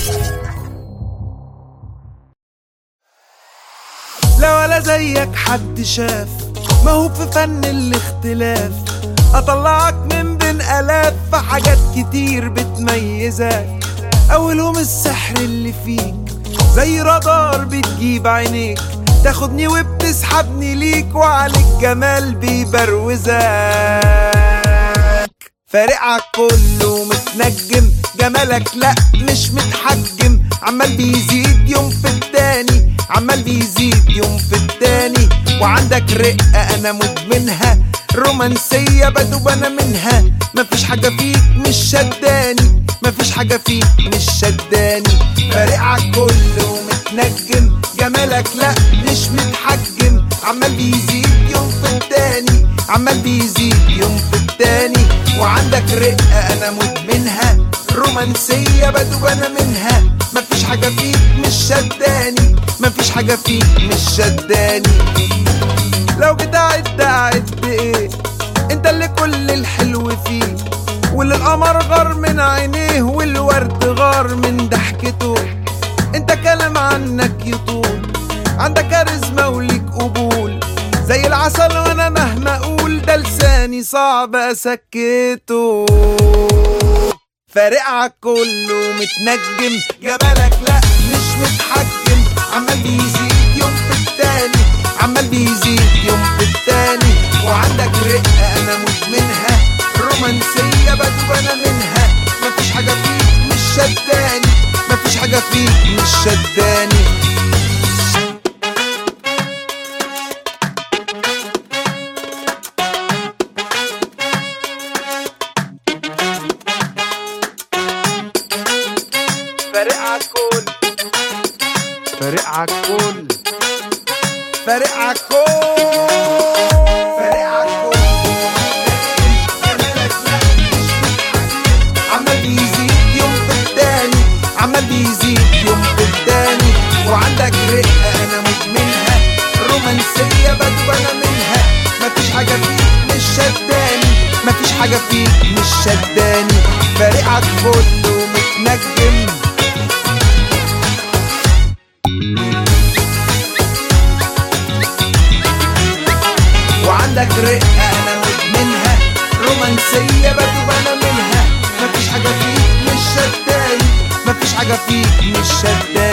لا ولا زيك حد شاف ما هو في فن الاختلاف اطلعك من بين الاف في حاجات كتير بتميزك اولهم السحر اللي فيك زي رادار بتجيب عينيك تاخدني وبتسحبني ليك وعليك جمال بيبروزك فارقعك كله متنجم جمالك لا مش متحجم عمال بيزيد يوم في التاني عمال بيزيد يوم في التاني وعندك رقة انا مدمنها رومانسية بدوب انا منها مفيش حاجة فيك مش شداني مفيش حاجة فيك مش شداني فارقعك كله متنجم جمالك لا مش متحجم عمال بيزيد يوم في التاني عمال بيزيد يوم في التاني وعندك رقة انا مدمنها رومانسية بدوب انا منها مفيش حاجة فيك مش شداني مفيش حاجة فيك مش شداني لو جيت اعد اعد ايه انت اللي كل الحلو فيه واللي القمر غار من عينيه والورد غار من ضحكته انت كلام عنك يطول عندك كاريزما وليك قبول زي العسل وانا مهما اقول ده لساني صعب اسكته فارقعك كله متنجم جمالك لا مش متحجم عمال بيزيد يوم في التاني عمال بيزيد يوم في التاني وعندك رقة انا مدمنها رومانسية بدو انا منها مفيش حاجة فيك مش شداني مفيش حاجة فيك مش شداني فارقعك كل فارقعك كل فارقعك كل فارقعك كل جمالك لا مش متحجم. عمال بيزيد يوم في التاني عمال بيزيد يوم في التاني وعندك رقة انا مدمنها رومانسية بدو انا منها مفيش حاجة فيك مش شداني مفيش حاجة فيك مش شداني فارقعك كله متنجم وعندك رقة أنا مدمنها رومانسية بدوب أنا منها مفيش حاجة فيك مش شداني مفيش حاجة فيك مش شداني